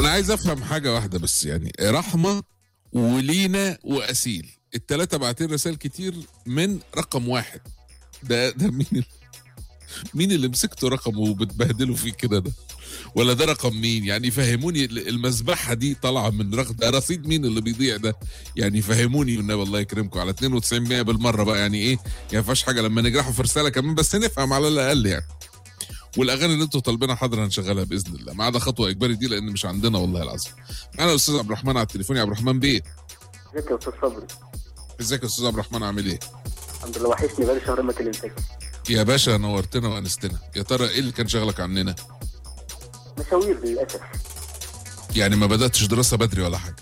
انا عايز افهم حاجه واحده بس يعني رحمه ولينا واسيل التلاتة باعتين رسائل كتير من رقم واحد ده ده مين ال- مين اللي مسكته رقمه وبتبهدله فيه كده ده ولا ده رقم مين يعني فهموني ال- المذبحه دي طالعه من رقم ده رصيد مين اللي بيضيع ده يعني فهموني والنبي الله يكرمكم على 92 100 بالمره بقى يعني ايه يعني ما فيهاش حاجه لما نجرحوا في رساله كمان بس نفهم على الاقل يعني والاغاني اللي انتوا طالبينها حاضر هنشغلها باذن الله ما عدا خطوه اجباري دي لان مش عندنا والله العظيم معانا الاستاذ عبد الرحمن على التليفون يا عبد الرحمن بيه ازيك يا استاذ صبري ازيك يا استاذ عبد الرحمن عامل ايه الحمد لله وحشني بقالي شهر ما كلمتك يا باشا نورتنا وانستنا يا ترى ايه اللي كان شغلك عننا مشاوير للاسف يعني ما بداتش دراسه بدري ولا حاجه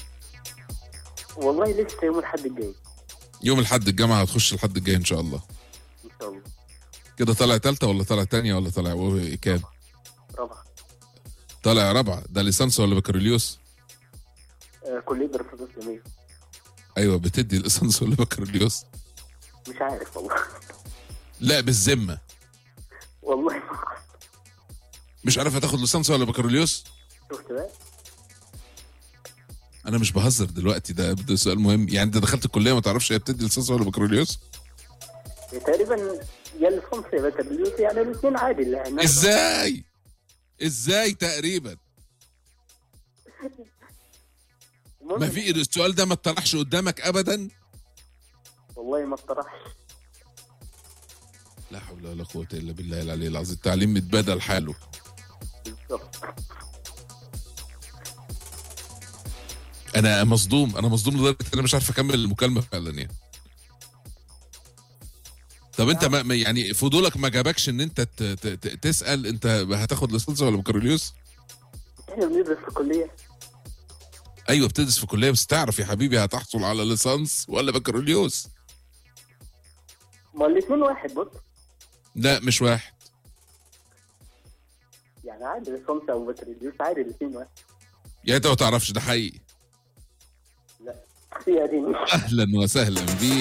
والله لسه يوم الاحد الجاي يوم الحد الجامعه هتخش الحد الجاي ان شاء الله ان شاء الله كده طالع تالتة ولا طالع تانية ولا طالع و- كام رابعه طالع رابعة ده ليسانس ولا بكالوريوس آه كليه دراسات اسلاميه ايوه بتدي ليسانس ولا بكالوريوس مش عارف والله لا بالذمه والله ما أعرف. مش عارف هتاخد ليسانس ولا بكالوريوس شفت بقى انا مش بهزر دلوقتي ده ده سؤال مهم يعني انت دخلت الكليه ما تعرفش هي بتدي ليسانس ولا بكالوريوس هي تقريبا يا ليسانس يا بكالوريوس يعني الاثنين عادي لان ازاي ازاي تقريبا المهم ما في السؤال ده ما اتطرحش قدامك ابدا والله ما اطرحش لا حول ولا قوه الا بالله العلي العظيم التعليم متبادل حاله بالظبط انا مصدوم انا مصدوم لدرجه ان انا مش عارف اكمل المكالمه فعلا يعني طب انت ما ما- يعني فضولك ما جابكش ان انت ت- ت- ت- تسال انت هتاخد ليسانس ولا بكالوريوس احنا بندرس في الكليه ايوه بتدرس في كليه بس تعرف يا حبيبي هتحصل على ليسانس ولا بكالوريوس ما الاثنين واحد بص لا مش واحد يعني عادي ليسانس او بكالوريوس عادي الاثنين واحد يعني انت ما تعرفش ده حقيقي لا يا ديني اهلا وسهلا بيك